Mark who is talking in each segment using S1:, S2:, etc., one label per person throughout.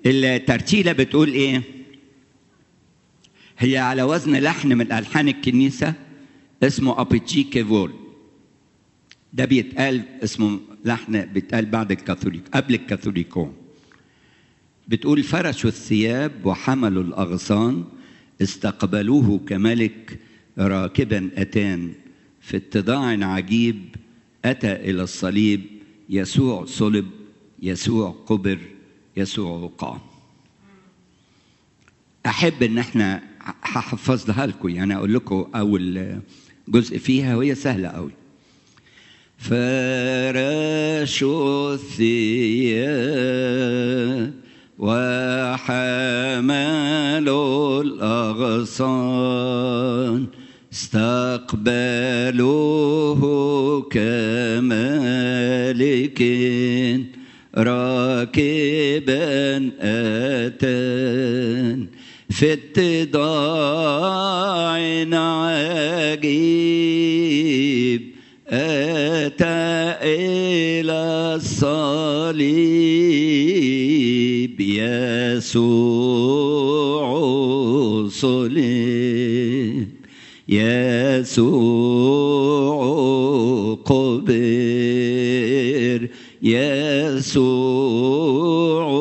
S1: الترتيلة بتقول إيه؟ هي على وزن لحن من ألحان الكنيسة اسمه أبيتشي كيفول ده بيتقال اسمه لحن بيتقال بعد الكاثوليك قبل الكاثوليكون بتقول فرشوا الثياب وحملوا الأغصان استقبلوه كملك راكبا أتان في اتضاع عجيب أتى إلى الصليب يسوع صلب يسوع قبر يسوع قام أحب إن إحنا هحفظها لكم يعني أقول لكم أول جزء فيها وهي سهلة أوي فرشوا الثياب وحملوا الأغصان استقبلوه كملك راكبا أتان في اتضاع عجيب أتى إلى الصليب يسوع صلب يسوع قبر يسوع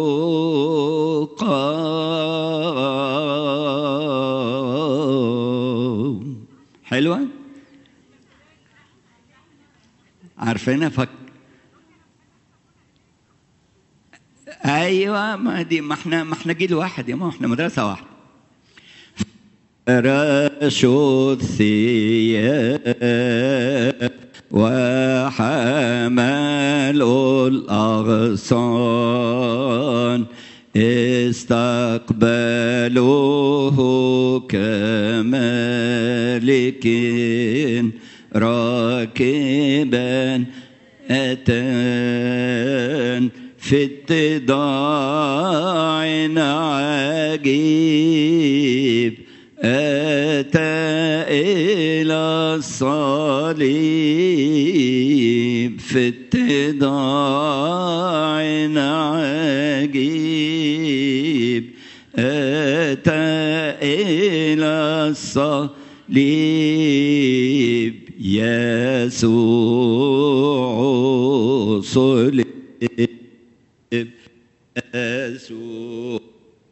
S1: قام حلوة عارفينها فك ايوه ما دي ما احنا ما احنا جيل واحد يا ما احنا مدرسه واحده فرشوا الثياب وحملوا الأغصان استقبلوه كملك راكبا أتان في اتضاع عجيب أتى إلى الصليب في اتضاع عجيب أتى إلى الصليب يسوع صلب يسوع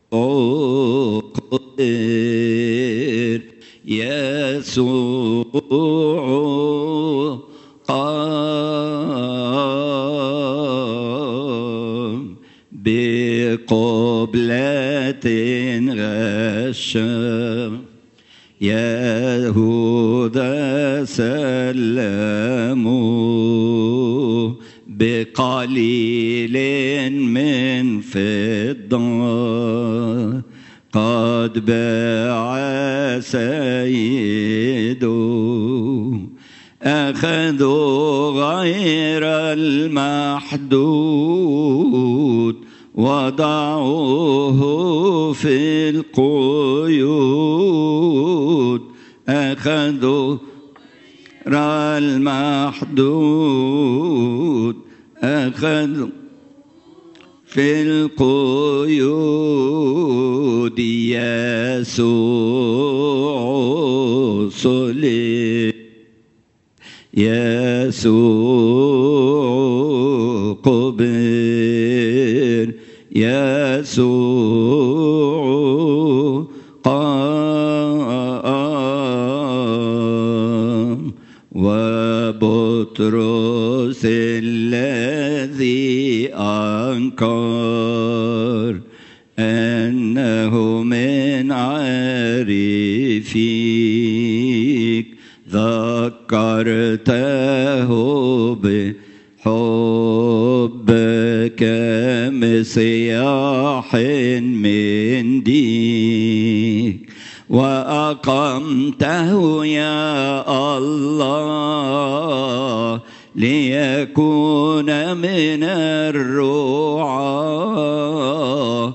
S1: قدر يسوع قام بقبلة غشام يهوذا سلموا بقليل من فضة قد باع سيده أخذوا غير المحدود وضعوه في القيود أخذوا غير المحدود أخذوا في القيود يسوع صلب يسوع قبر يسوع قام وبطرس الذي أنكر أنه من عارفيك ذكرته بحبك مسياح من ديك وأقمته يا الله ليكون من الرعاة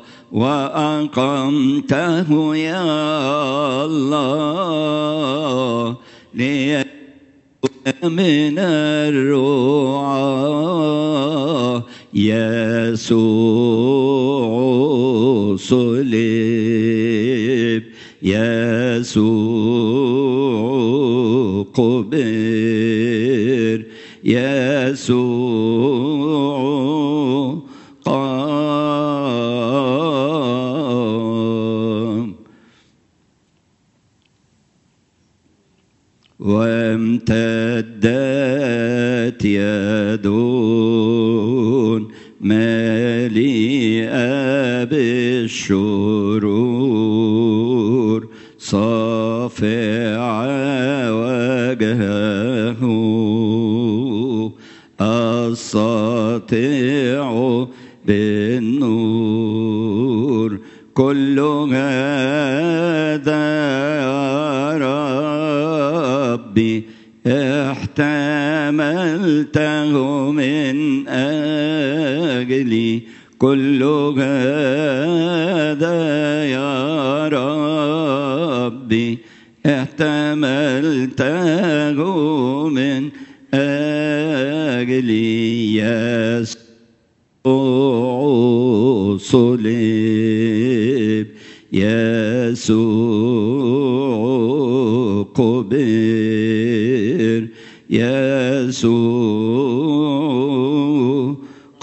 S1: وأقمته يا الله ليكون من الرعاة يسوع صلب يسوع قبر يسوع قام وامتدت يدون مليئة بالشرور صافع وجهه الساطع بالنور كل هذا يا ربي احتملته من أجلي كل هذا يا ربي احتملته من أجلي يسوع صلب يسوع قبر يسوع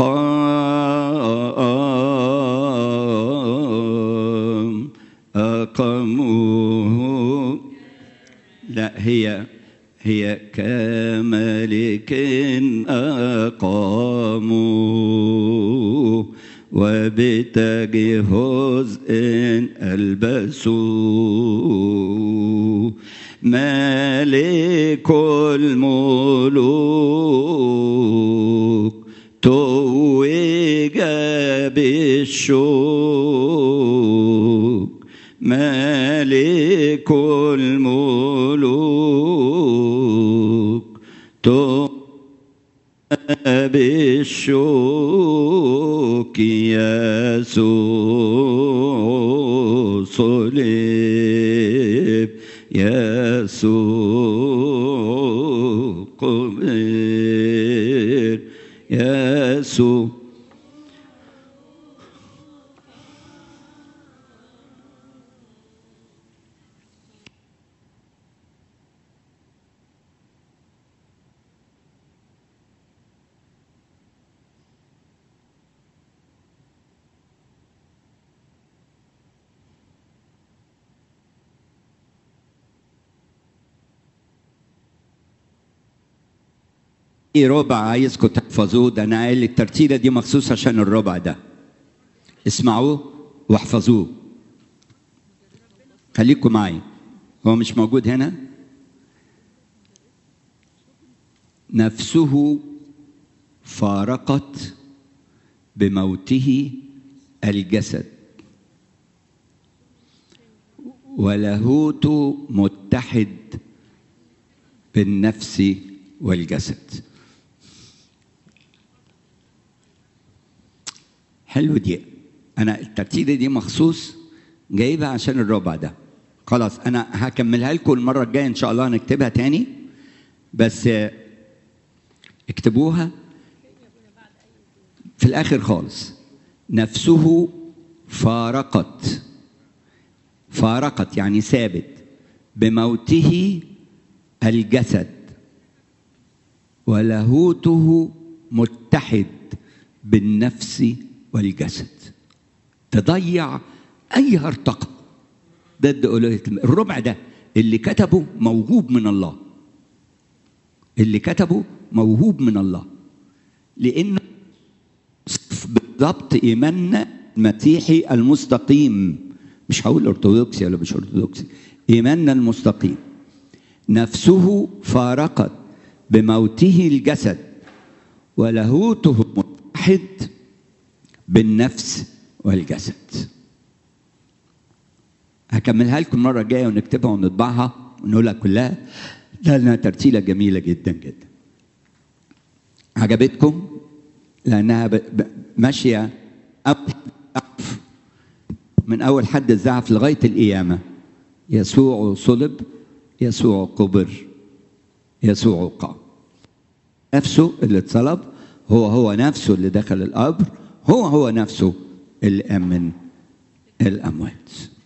S1: قام أقاموه لا هي هي كملك أقاموه وبتجهز إن ألبسوه ملك الملوك توج بالشوك ملك الملوك توج بالشوك يسوع صلب يسوع قبر يسوع في ربع عايزكم تحفظوه ده انا قايل الترتيله دي مخصوص عشان الربع ده اسمعوه واحفظوه خليكم معي هو مش موجود هنا نفسه فارقت بموته الجسد ولاهوت متحد بالنفس والجسد حلو دي انا الترتيبه دي مخصوص جايبها عشان الربع ده خلاص انا هكملها لكم المره الجايه ان شاء الله هنكتبها تاني بس اكتبوها في الاخر خالص نفسه فارقت فارقت يعني ثابت بموته الجسد ولاهوته متحد بالنفس والجسد تضيع اي هرطقه ضد الوهيه الربع ده اللي كتبه موهوب من الله اللي كتبه موهوب من الله لانه بالضبط ايماننا المسيحي المستقيم مش هقول ارثوذكسي ولا مش ارثوذكسي ايماننا المستقيم نفسه فارقت بموته الجسد ولاهوته متحد بالنفس والجسد هكملها لكم المرة الجاية ونكتبها ونطبعها ونقولها كلها لأنها ترتيلة جميلة جدا جدا عجبتكم لأنها ب... ب... ماشية من أول حد الزعف لغاية القيامة يسوع صلب يسوع قبر يسوع قام نفسه اللي اتصلب هو هو نفسه اللي دخل القبر هو هو نفسه اللي قام من الأموات